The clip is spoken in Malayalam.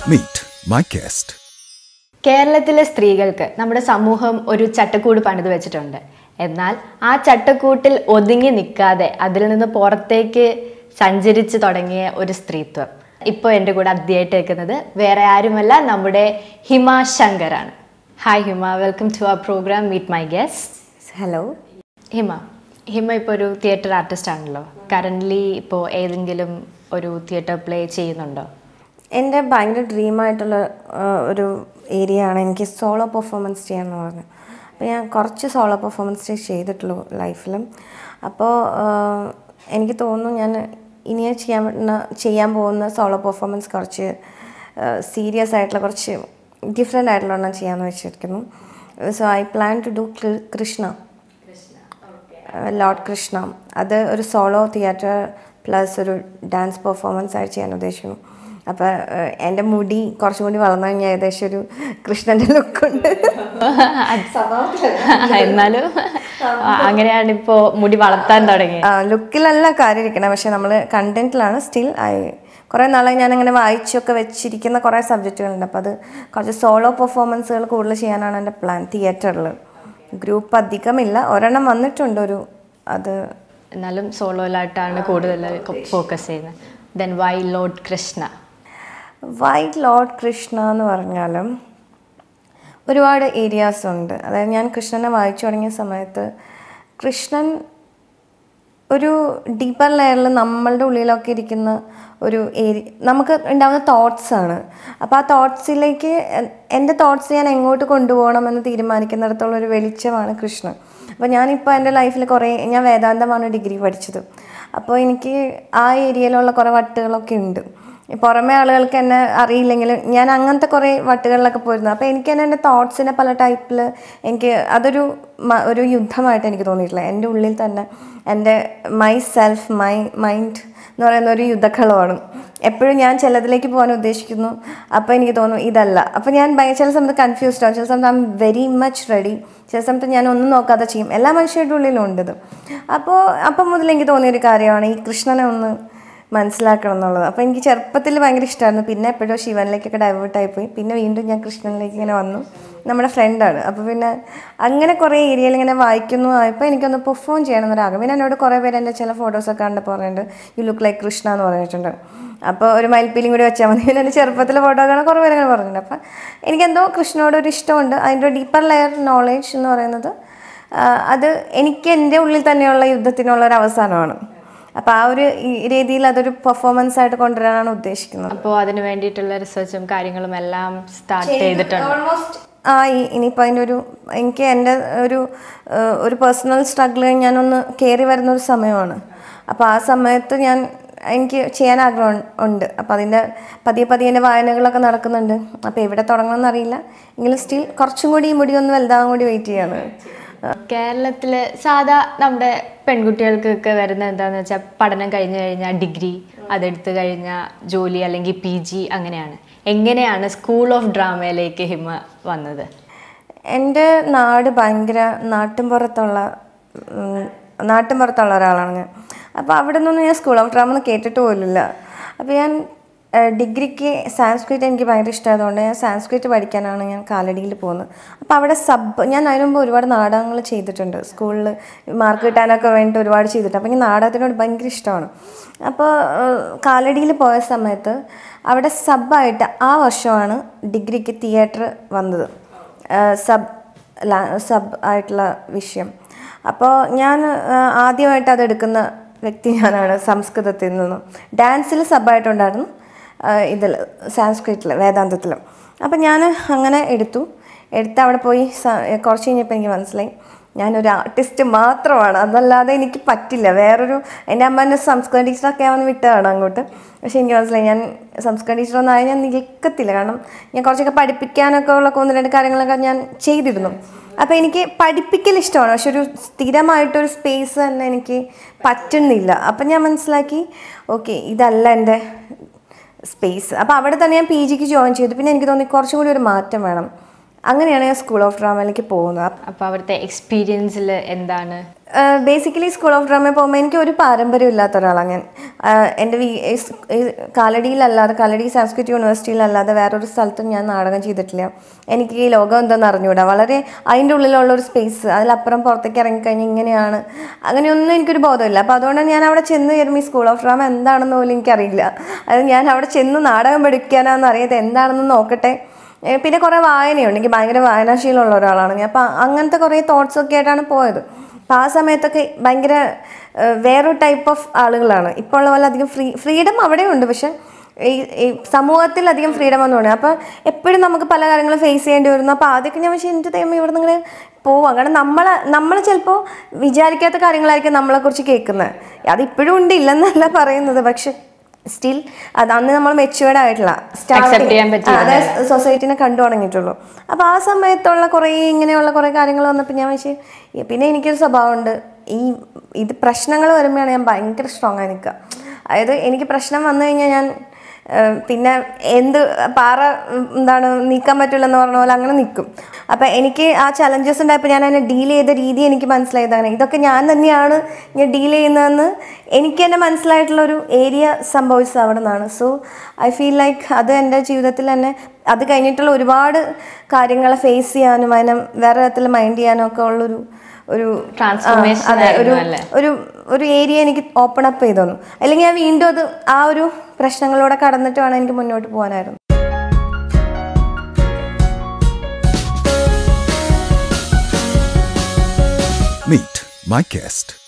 Meet my guest. കേരളത്തിലെ സ്ത്രീകൾക്ക് നമ്മുടെ സമൂഹം ഒരു ചട്ടക്കൂട് പണിത് വെച്ചിട്ടുണ്ട് എന്നാൽ ആ ചട്ടക്കൂട്ടിൽ ഒതുങ്ങി നിൽക്കാതെ അതിൽ നിന്ന് പുറത്തേക്ക് സഞ്ചരിച്ച് തുടങ്ങിയ ഒരു സ്ത്രീത്വം ഇപ്പോൾ എൻ്റെ കൂടെ അധ്യായിട്ട് വെക്കുന്നത് വേറെ ആരുമല്ല നമ്മുടെ ഹിമ ശങ്കറാണ് hi Hima welcome to our program meet my guest hello Hima Hima ഇപ്പോൾ ഒരു തിയേറ്റർ ആർട്ടിസ്റ്റ് ആണല്ലോ കറൻ്റ്ലി ഇപ്പോൾ ഏതെങ്കിലും ഒരു തിയേറ്റർ പ്ലേ ചെയ്യുന്നുണ്ടോ എൻ്റെ ഭയങ്കര ഡ്രീമായിട്ടുള്ള ഒരു ഏരിയ ആണ് എനിക്ക് സോളോ പെർഫോമൻസ് ചെയ്യാന്ന് പറഞ്ഞു അപ്പോൾ ഞാൻ കുറച്ച് സോളോ പെർഫോമൻസ് ചെയ്തിട്ടുള്ളൂ ലൈഫിലും അപ്പോൾ എനിക്ക് തോന്നുന്നു ഞാൻ ഇനി ചെയ്യാൻ പറ്റുന്ന ചെയ്യാൻ പോകുന്ന സോളോ പെർഫോമൻസ് കുറച്ച് സീരിയസ് ആയിട്ടുള്ള കുറച്ച് ഡിഫറെൻ്റ് ആയിട്ടുള്ള ഒരെണ്ണം ചെയ്യാമെന്ന് വെച്ചിരിക്കുന്നു so I plan to do Krishna Lord Krishna അത് ഒരു സോളോ തിയേറ്റർ പ്ലസ് ഒരു ഡാൻസ് പെർഫോമൻസ് ആയിട്ട് ചെയ്യാൻ ഉദ്ദേശിക്കുന്നു അപ്പോൾ എൻ്റെ മുടി കുറച്ചും കൂടി വളർന്നു കഴിഞ്ഞാൽ ഏകദേശം ഒരു കൃഷ്ണൻ്റെ ലുക്കുണ്ട് എന്നാലും അങ്ങനെയാണ് ഇപ്പോൾ മുടി വളർത്താൻ തുടങ്ങി ലുക്കിലല്ല കാര്യം ഇരിക്കണം പക്ഷെ നമ്മൾ കണ്ടന്റിലാണ് സ്റ്റിൽ ഐ കുറേ നാളെ ഞാൻ അങ്ങനെ വായിച്ചൊക്കെ വെച്ചിരിക്കുന്ന കുറേ സബ്ജക്റ്റുകളുണ്ട് അപ്പോൾ അത് കുറച്ച് സോളോ പെർഫോമൻസുകൾ കൂടുതൽ ചെയ്യാനാണ് എൻ്റെ പ്ലാൻ തിയേറ്ററിൽ ഗ്രൂപ്പ് അധികമില്ല ഒരെണ്ണം വന്നിട്ടുണ്ട് ഒരു അത് എന്നാലും സോളോയിലായിട്ടാണ് കൂടുതൽ ഫോക്കസ് ചെയ്യുന്നത് then why Lord Krishna white Lord Krishna എന്ന് പറഞ്ഞാലും ഒരുപാട് ഏരിയാസ് ഉണ്ട് അതായത് ഞാൻ കൃഷ്ണനെ വായിച്ചു തുടങ്ങിയ സമയത്ത് കൃഷ്ണൻ ഒരു ഡീപ്പർ ലെയറിൽ നമ്മളുടെ ഉള്ളിലൊക്കെ ഇരിക്കുന്ന ഒരു ഏരി നമുക്ക് ഉണ്ടാകുന്ന തോട്ട്സ് ആണ് അപ്പോൾ ആ തോട്ട്സിലേക്ക് എൻ്റെ തോട്ട്സ് ഞാൻ എങ്ങോട്ട് കൊണ്ടുപോകണമെന്ന് തീരുമാനിക്കുന്നിടത്തോളം ഒരു വെളിച്ചമാണ് കൃഷ്ണൻ അപ്പോൾ ഞാനിപ്പോൾ എൻ്റെ ലൈഫിൽ കുറേ ഞാൻ വേദാന്തമാണ് ഡിഗ്രി പഠിച്ചത് അപ്പോൾ എനിക്ക് ആ ഏരിയയിലുള്ള കുറേ വട്ടുകളൊക്കെ ഉണ്ട് പുറമേ ആളുകൾക്ക് എന്നെ അറിയില്ലെങ്കിലും ഞാൻ അങ്ങനത്തെ കുറേ വട്ടുകളിലൊക്കെ പോയിരുന്നു അപ്പോൾ എനിക്ക് തന്നെ എൻ്റെ തോട്ട്സിനെ പല ടൈപ്പിൽ എനിക്ക് അതൊരു ഒരു യുദ്ധമായിട്ട് എനിക്ക് തോന്നിയിട്ടില്ല എൻ്റെ ഉള്ളിൽ തന്നെ എൻ്റെ മൈ സെൽഫ് മൈ മൈൻഡ് എന്ന് പറയുന്ന ഒരു യുദ്ധക്കളമാണ് എപ്പോഴും ഞാൻ ചിലതിലേക്ക് പോകാൻ ഉദ്ദേശിക്കുന്നു അപ്പോൾ എനിക്ക് തോന്നും ഇതല്ല അപ്പോൾ ഞാൻ ചില സമയത്ത് കൺഫ്യൂസ്ഡ് ആവും ചില സമയത്ത് I'm very much ready ചില സമയത്ത് ഞാൻ ഒന്നും നോക്കാതെ ചെയ്യും എല്ലാ മനുഷ്യരുടെ ഉള്ളിലും ഉണ്ട് ഇത് അപ്പോൾ അപ്പം മുതൽ എനിക്ക് തോന്നിയൊരു കാര്യമാണ് ഈ കൃഷ്ണനെ ഒന്ന് മനസ്സിലാക്കണം എന്നുള്ളത് അപ്പോൾ എനിക്ക് ചെറുപ്പത്തിൽ ഭയങ്കര ഇഷ്ടമായിരുന്നു പിന്നെ എപ്പോഴും ശിവനിലേക്കൊക്കെ ഡൈവേർട്ടായി പോയി പിന്നെ വീണ്ടും ഞാൻ കൃഷ്ണനിലേക്ക് ഇങ്ങനെ വന്നു നമ്മുടെ ഫ്രണ്ടാണ് അപ്പോൾ പിന്നെ അങ്ങനെ കുറേ ഏരിയയിൽ ഇങ്ങനെ വായിക്കുന്നു ആയപ്പോൾ എനിക്കൊന്ന് പെർഫോം ചെയ്യണം എന്നൊരാഗ്രഹം പിന്നെ എന്നോട് കുറേ പേര് എൻ്റെ ചില ഫോട്ടോസൊക്കെ കണ്ടപ്പോൾ പറഞ്ഞിട്ടുണ്ട് യു ലുക്ക് ലൈക്ക് കൃഷ്ണ എന്ന് പറഞ്ഞിട്ടുണ്ട് അപ്പോൾ ഒരു മയിൽപ്പീലിയും കൂടി വെച്ചാൽ മതി പിന്നെ എൻ്റെ ചെറുപ്പത്തിലെ ഫോട്ടോ കാണാൻ കുറേ പേര് അങ്ങനെ പറഞ്ഞിട്ടുണ്ട് അപ്പം എനിക്കെന്തോ കൃഷ്ണനോട് ഒരു ഇഷ്ടമുണ്ട് അതിൻ്റെ ഡീപ്പർ ലെയർ നോളേജ് എന്ന് പറയുന്നത് അത് എനിക്ക് എൻ്റെ ഉള്ളിൽ തന്നെയുള്ള യുദ്ധത്തിനുള്ള ഒരു അവസാനമാണ് അപ്പോൾ ആ ഒരു രീതിയിൽ അതൊരു പെർഫോമൻസ് ആയിട്ട് കൊണ്ടുവരാനാണ് ഉദ്ദേശിക്കുന്നത് അപ്പോൾ അതിന് വേണ്ടിയിട്ടുള്ള റിസർച്ചും കാര്യങ്ങളും എല്ലാം സ്റ്റാർട്ട് ചെയ്തിട്ടുണ്ട് ഓൾമോസ്റ്റ് ആയി ഇനിയിപ്പോൾ അതിൻ്റെ ഒരു എനിക്ക് എൻ്റെ ഒരു ഒരു പേഴ്സണൽ സ്ട്രഗിൾ ഞാനൊന്ന് കയറി വരുന്ന ഒരു സമയമാണ് അപ്പോൾ ആ സമയത്ത് ഞാൻ എനിക്ക് ചെയ്യാൻ ആഗ്രഹം ഉണ്ട് അപ്പോൾ അതിൻ്റെ പതിയെ പതിയെ എൻ്റെ വായനകളൊക്കെ നടക്കുന്നുണ്ട് അപ്പോൾ എവിടെ തുടങ്ങണമെന്ന് അറിയില്ല എങ്കിലും സ്റ്റിൽ കുറച്ചും കൂടി ഈ മുടി ഒന്ന് വലുതാവാൻ കൂടി വെയിറ്റ് ചെയ്യാണ് കേരളത്തിൽ സാധാ നമ്മുടെ പെൺകുട്ടികൾക്കൊക്കെ വരുന്ന എന്താണെന്ന് വെച്ചാൽ പഠനം കഴിഞ്ഞു കഴിഞ്ഞാൽ ഡിഗ്രി അതെടുത്ത് കഴിഞ്ഞാൽ ജോലി അല്ലെങ്കിൽ പി ജി അങ്ങനെയാണ് എങ്ങനെയാണ് സ്കൂൾ ഓഫ് ഡ്രാമയിലേക്ക് ഹിമ വന്നത് എൻ്റെ നാട് ഭയങ്കര നാട്ടിൻപുറത്തുള്ള നാട്ടിൻപുറത്തുള്ള ഒരാളാണ് ഞാൻ അപ്പോൾ അവിടെ നിന്നൊന്നും ഞാൻ സ്കൂൾ ഓഫ് ഡ്രാമ ഒന്നും കേട്ടിട്ട് പോലില്ല അപ്പോൾ ഞാൻ ഡിഗ്രിക്ക് സാൻസ്ക്രിറ്റ് എനിക്ക് ഭയങ്കര ഇഷ്ടമായതുകൊണ്ട് ഞാൻ സാൻസ്ക്രിറ്റ് പഠിക്കാനാണ് ഞാൻ കാലടിയിൽ പോകുന്നത് അപ്പോൾ അവിടെ സബ് ഞാൻ അതിന് മുമ്പ് ഒരുപാട് നാടകങ്ങൾ ചെയ്തിട്ടുണ്ട് സ്കൂളിൽ മാർക്ക് കിട്ടാനൊക്കെ വേണ്ടിയിട്ട് ഒരുപാട് ചെയ്തിട്ടുണ്ട് അപ്പോൾ എനിക്ക് നാടകത്തിനോട് ഭയങ്കര ഇഷ്ടമാണ് അപ്പോൾ കാലടിയിൽ പോയ സമയത്ത് അവിടെ സബായിട്ട് ആ വർഷമാണ് ഡിഗ്രിക്ക് തിയേറ്റർ വന്നത് സബ് സബ് ആയിട്ടുള്ള വിഷയം അപ്പോൾ ഞാൻ ആദ്യമായിട്ട് അതെടുക്കുന്ന വ്യക്തി ഞാനാണ് സംസ്കൃതത്തിൽ നിന്നും ഡാൻസിൽ സബായിട്ടുണ്ടായിരുന്നു ഇതിൽ സാൻസ്ക്രിറ്റിൽ വേദാന്തത്തിൽ അപ്പം ഞാൻ അങ്ങനെ എടുത്തു എടുത്ത് അവിടെ പോയി കുറച്ച് കഴിഞ്ഞപ്പോൾ എനിക്ക് മനസ്സിലായി ഞാനൊരു ആർട്ടിസ്റ്റ് മാത്രമാണ് അതല്ലാതെ എനിക്ക് പറ്റില്ല വേറൊരു എൻ്റെ അമ്മ എന്നെ സംസ്കൃത ടീച്ചറൊക്കെ ആവാൻ വിട്ടതാണ് അങ്ങോട്ട് പക്ഷേ എനിക്ക് മനസ്സിലായി ഞാൻ സംസ്കൃത ടീച്ചറൊന്നും ആയി ഞാൻ നിൽക്കത്തില്ല കാരണം ഞാൻ കുറച്ചൊക്കെ പഠിപ്പിക്കാനൊക്കെ ഉള്ള ഒന്ന് രണ്ട് കാര്യങ്ങളൊക്കെ ഞാൻ ചെയ്തിരുന്നു അപ്പോൾ എനിക്ക് പഠിപ്പിക്കൽ ഇഷ്ടമാണ് പക്ഷെ ഒരു സ്ഥിരമായിട്ടൊരു സ്പേസ് തന്നെ എനിക്ക് പറ്റുന്നില്ല അപ്പം ഞാൻ മനസ്സിലാക്കി ഓക്കെ ഇതല്ല എൻ്റെ സ്പേസ് അപ്പോൾ അവിടെ തന്നെ ഞാൻ പി ജിക്ക് ജോയിൻ ചെയ്തു പിന്നെ എനിക്ക് തോന്നി കുറച്ചും കൂടി ഒരു മാറ്റം വേണം അങ്ങനെയാണ് ഞാൻ സ്കൂൾ ഓഫ് ഡ്രാമയിലേക്ക് പോകുന്നത് അപ്പൊ അവിടുത്തെ എക്സ്പീരിയൻസിൽ എന്താണ് ബേസിക്കലി സ്കൂൾ ഓഫ് ഡ്രാമയിൽ പോകുമ്പോൾ എനിക്ക് ഒരു പാരമ്പര്യം ഇല്ലാത്ത ഒരാളാണ് ഞാൻ ആഹ് എൻ്റെ വീ ഈ സ്- ഈ കാലടിയിലല്ലാതെ കാലടി സാംസ്കൃതിക് യൂണിവേഴ്സിറ്റിയിലല്ലാതെ വേറൊരു സ്ഥലത്തും ഞാൻ നാടകം ചെയ്തിട്ടില്ല എനിക്ക് ഈ ലോകം എന്തെന്ന് അറിഞ്ഞുകൂടാ വളരെ അതിൻ്റെ ഉള്ളിലുള്ള ഒരു സ്പേസ് അതിലപ്പുറം പുറത്തേക്ക് ഇറങ്ങിക്കഴിഞ്ഞാൽ ഇങ്ങനെയാണ് അങ്ങനെയൊന്നും എനിക്കൊരു ബോധമില്ല അപ്പോൾ അതുകൊണ്ട് ഞാൻ അവിടെ ചെന്ന് കയറുമ്പോൾ ഈ സ്കൂൾ ഓഫ് ഡ്രാമ എന്താണെന്ന് പോലും എനിക്കറിയില്ല അത് ഞാൻ അവിടെ ചെന്ന് നാടകം പഠിക്കാനാണെന്ന് അറിയാതെ എന്താണെന്ന് നോക്കട്ടെ ഏ, പിന്നെ കുറേ വായനയുണ്ട് എനിക്ക് ഭയങ്കര വായനാശീലമുള്ള ഒരാളാണ് ഞാൻ അപ്പം അങ്ങനത്തെ കുറേ തോട്ട്സ് ഒക്കെ ആയിട്ടാണ് പോയത് അപ്പം ആ സമയത്തൊക്കെ ഭയങ്കര ഏ, വേറൊരു ടൈപ്പ് ഓഫ് ആളുകളാണ് ഇപ്പോൾ ഉള്ള പോലെ അധികം ഫ്രീ ഫ്രീഡം അവിടെയുണ്ട് പക്ഷെ ഈ ഈ സമൂഹത്തിൽ അധികം ഫ്രീഡം ഒന്നും ഉണ്ട് അപ്പം എപ്പോഴും നമുക്ക് പല കാര്യങ്ങളും ഫേസ് ചെയ്യേണ്ടി വരുന്നു അപ്പോൾ ആദ്യമൊക്കെ ഞാൻ പക്ഷേ എൻ്റെ ദൈവം ഇവിടെ നിങ്ങൾ പോവാം കാരണം നമ്മൾ നമ്മൾ ചിലപ്പോൾ വിചാരിക്കാത്ത കാര്യങ്ങളായിരിക്കും നമ്മളെക്കുറിച്ച് കേൾക്കുന്നത് അതിപ്പോഴും ഉണ്ട് ഇല്ലെന്നല്ല പറയുന്നത് പക്ഷെ സ്റ്റിൽ അത് അന്ന് നമ്മൾ മെച്ചുവേർഡ് ആയിട്ടില്ല Accept ചെയ്യാൻ പറ്റിയില്ല. അതായത് സൊസൈറ്റിനെ കണ്ടു തുടങ്ങിയിട്ടുള്ളൂ അപ്പോൾ ആ സമയത്തുള്ള കുറേ ഇങ്ങനെയുള്ള കുറേ കാര്യങ്ങൾ വന്നപ്പോൾ ഞാൻ വെച്ച് ഈ- പിന്നെ എനിക്കൊരു സ്വഭാവമുണ്ട് ഈ ഇത് പ്രശ്നങ്ങൾ വരുമ്പോഴാണ് ഞാൻ ഭയങ്കര സ്ട്രോങ് ആയി നിൽക്കുക അതായത് എനിക്ക് പ്രശ്നം വന്നു കഴിഞ്ഞാൽ ഞാൻ ഏഹ്, പിന്നെ എന്ത് പാറ ഉം, എന്താണ് നീക്കാൻ പറ്റില്ലെന്ന് പറഞ്ഞ പോലെ അങ്ങനെ നിൽക്കും അപ്പം എനിക്ക് ആ ചലഞ്ചസ് ഉണ്ടായപ്പോൾ ഞാൻ അതിനെ ഡീൽ ചെയ്ത രീതി എനിക്ക് മനസ്സിലായതാണ് ഇതൊക്കെ ഞാൻ തന്നെയാണ് ഞാൻ ഡീൽ ചെയ്യുന്നതെന്ന് എനിക്ക് തന്നെ മനസ്സിലായിട്ടുള്ള ഒരു ഏരിയ സംഭവിച്ചത് അവിടെ നിന്നാണ് സോ ഐ ഫീൽ ലൈക്ക് അത് എൻ്റെ ജീവിതത്തിൽ തന്നെ അത് കഴിഞ്ഞിട്ടുള്ള ഒരുപാട് കാര്യങ്ങളെ ഫേസ് ചെയ്യാനും അതിനെ വേറെ തരത്തിൽ മൈൻഡ് ചെയ്യാനും ഒക്കെ ഉള്ളൊരു ഒരു Transformation ആ, അതെ, ഒരു ആയിരുന്നു അല്ലേ? ഒരു ഒരു ഏരിയ എനിക്ക് ഓപ്പൺ അപ്പ് ചെയ്തു തന്നു അല്ലെങ്കിൽ ഞാൻ വീണ്ടും അത് ആ ഒരു പ്രശ്നങ്ങളിലൂടെ കടന്നിട്ട് വേണം എനിക്ക് മുന്നോട്ട് പോകാനായിരുന്നു Meet my guest.